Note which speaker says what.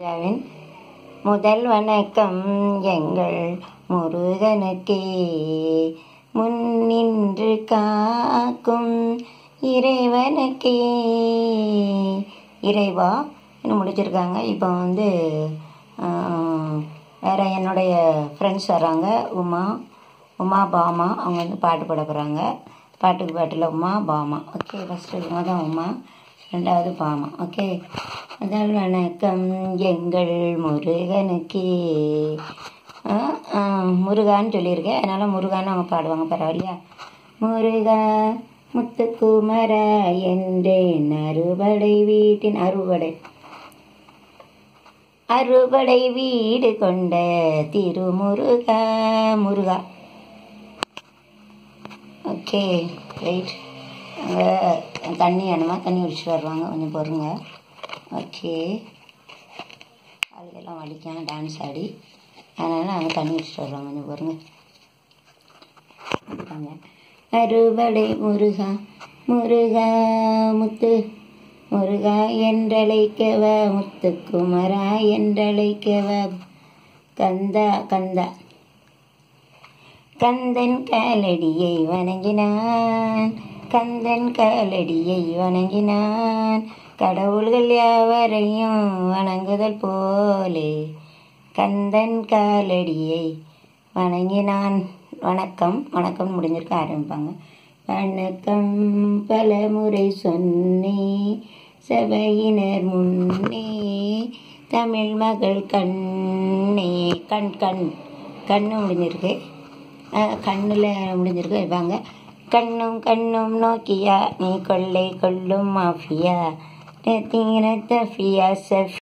Speaker 1: ராஜாவின் முதல் வணக்கம் எங்கள் முருகனுக்கே முன்னின்று காக்கும் இறைவனுக்கே இறைவா இன்னும் முடிச்சிருக்காங்க இப்போ வந்து ஆஹ், வேற என்னுடைய ஃப்ரெண்ட்ஸ் வராங்க உமா உமா பாமா அவங்க வந்து பாட்டு பாட போகிறாங்க பாட்டுக்கு பாட்டில் உமா பாமா ஓகே ஃபஸ்ட்டு இவங்க தான் உமா ரெண்டாவது பாமா ஓகே முதல் வணக்கம் எங்கள் முருகனுக்கே ஆ, ஆ, முருகான்னு சொல்லியிருக்கேன் அதனால் முருகான்னு அவங்க பாடுவாங்க பரவாயில்லையா முருகா முத்துக்குமரா என்றேன் அறுபடை வீட்டின் அறுபடை அறுபடை வீடு கொண்ட திருமுருகா முருகா ஓகே ரைட் அங்கே தண்ணி வேணுமா தண்ணி குடிச்சிட்டு வருவாங்க கொஞ்சம் பொறுங்க ஓகே அதுக்கெல்லாம் வலிக்காம டான்ஸ் ஆடி அதனால் அவங்க தண்ணி குடிச்சிட்டு வருவாங்க கொஞ்சம் பொறுங்க இருக்காங்க. அறுபடை முருகா முருகா முத்து முருகா என்றழைக்கவ முத்துக்குமரா என்றழைக்கவ கந்தா கந்தா கந்தன் காலடியை வணங்கினான் கந்தன் காலடியை வணங்கினான் கடவுள்கள் யாவரையும் வணங்குதல் போலே கந்தன் காலடியை வணங்கினான் வணக்கம் வணக்கம் முடிஞ்சிருக்க ஆரம்பிப்பாங்க வணக்கம் பல முறை சொன்னே சபையினர் முன்னே தமிழ் மகள் கண்ணே கண் கண் கண்ணு முடிஞ்சிருக்கு கண்ணில் முடிஞ்சிருக்கு வைப்பாங்க கண்ணும் கண்ணும் நோக்கியா நீ கொள்ளை கொள்ளும் மாஃபியா தீர தஃபியா சஃப்